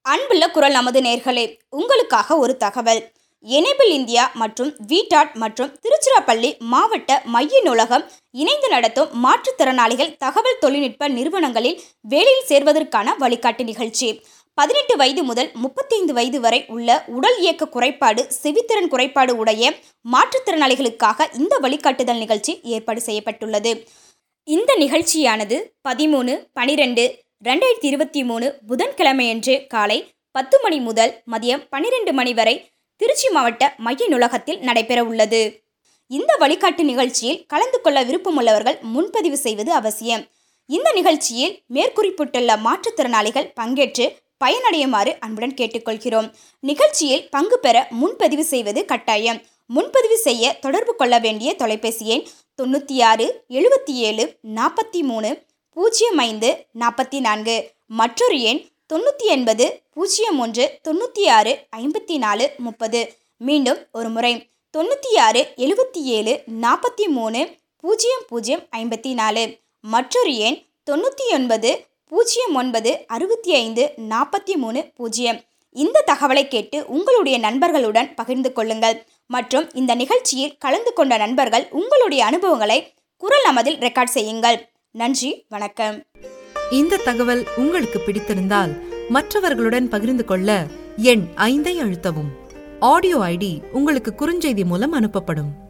அன்புள்ள குரல் நமது நேர்களே உங்களுக்காக ஒரு தகவல் எனேபிள் இந்தியா மற்றும் விடாட் மற்றும் திருச்சிராப்பள்ளி மாவட்ட மைய நூலகம் இணைந்து நடத்தும் மாற்றுத்திறனாளிகள் தகவல் தொழில்நுட்ப நிறுவனங்களில் வேலையில் சேர்வதற்கான வழிகாட்டு நிகழ்ச்சி பதினெட்டு வயது முதல் முப்பத்தைந்து வயது வரை உள்ள உடல் இயக்க குறைபாடு செவித்திறன் குறைபாடு உடைய மாற்றுத்திறனாளிகளுக்காக இந்த வழிகாட்டுதல் நிகழ்ச்சி ஏற்பாடு செய்யப்பட்டுள்ளது இந்த நிகழ்ச்சியானது பதிமூணு பனிரெண்டு ரெண்டாயிரத்தி இருபத்தி மூணு புதன்கிழமையன்று காலை பத்து மணி முதல் மதியம் பன்னிரெண்டு மணி வரை திருச்சி மாவட்ட மைய நூலகத்தில் நடைபெற உள்ளது இந்த வழிகாட்டு நிகழ்ச்சியில் கலந்து கொள்ள விருப்பமுள்ளவர்கள் முன்பதிவு செய்வது அவசியம் இந்த நிகழ்ச்சியில் மேற்குறிப்பிட்டுள்ள மாற்றுத்திறனாளிகள் பங்கேற்று பயனடையுமாறு அன்புடன் கேட்டுக்கொள்கிறோம் நிகழ்ச்சியில் பங்கு பெற முன்பதிவு செய்வது கட்டாயம் முன்பதிவு செய்ய தொடர்பு கொள்ள வேண்டிய தொலைபேசி எண் தொண்ணூற்றி ஆறு எழுபத்தி ஏழு நாற்பத்தி மூணு பூஜ்ஜியம் ஐந்து நாற்பத்தி நான்கு மற்றொரு எண் தொண்ணூற்றி எண்பது பூஜ்ஜியம் ஒன்று தொண்ணூற்றி ஆறு ஐம்பத்தி நாலு முப்பது மீண்டும் ஒரு முறை தொண்ணூற்றி ஆறு எழுபத்தி ஏழு நாற்பத்தி மூணு பூஜ்ஜியம் பூஜ்ஜியம் ஐம்பத்தி நாலு மற்றொரு எண் தொண்ணூற்றி ஒன்பது பூஜ்ஜியம் ஒன்பது அறுபத்தி ஐந்து நாற்பத்தி மூணு பூஜ்ஜியம் இந்த தகவலை கேட்டு உங்களுடைய நண்பர்களுடன் பகிர்ந்து கொள்ளுங்கள் மற்றும் இந்த நிகழ்ச்சியில் கலந்து கொண்ட நண்பர்கள் உங்களுடைய அனுபவங்களை குரல் நமதில் ரெக்கார்ட் செய்யுங்கள் நன்றி வணக்கம் இந்த தகவல் உங்களுக்கு பிடித்திருந்தால் மற்றவர்களுடன் பகிர்ந்து கொள்ள எண் ஐந்தை அழுத்தவும் ஆடியோ ஐடி உங்களுக்கு குறுஞ்செய்தி மூலம் அனுப்பப்படும்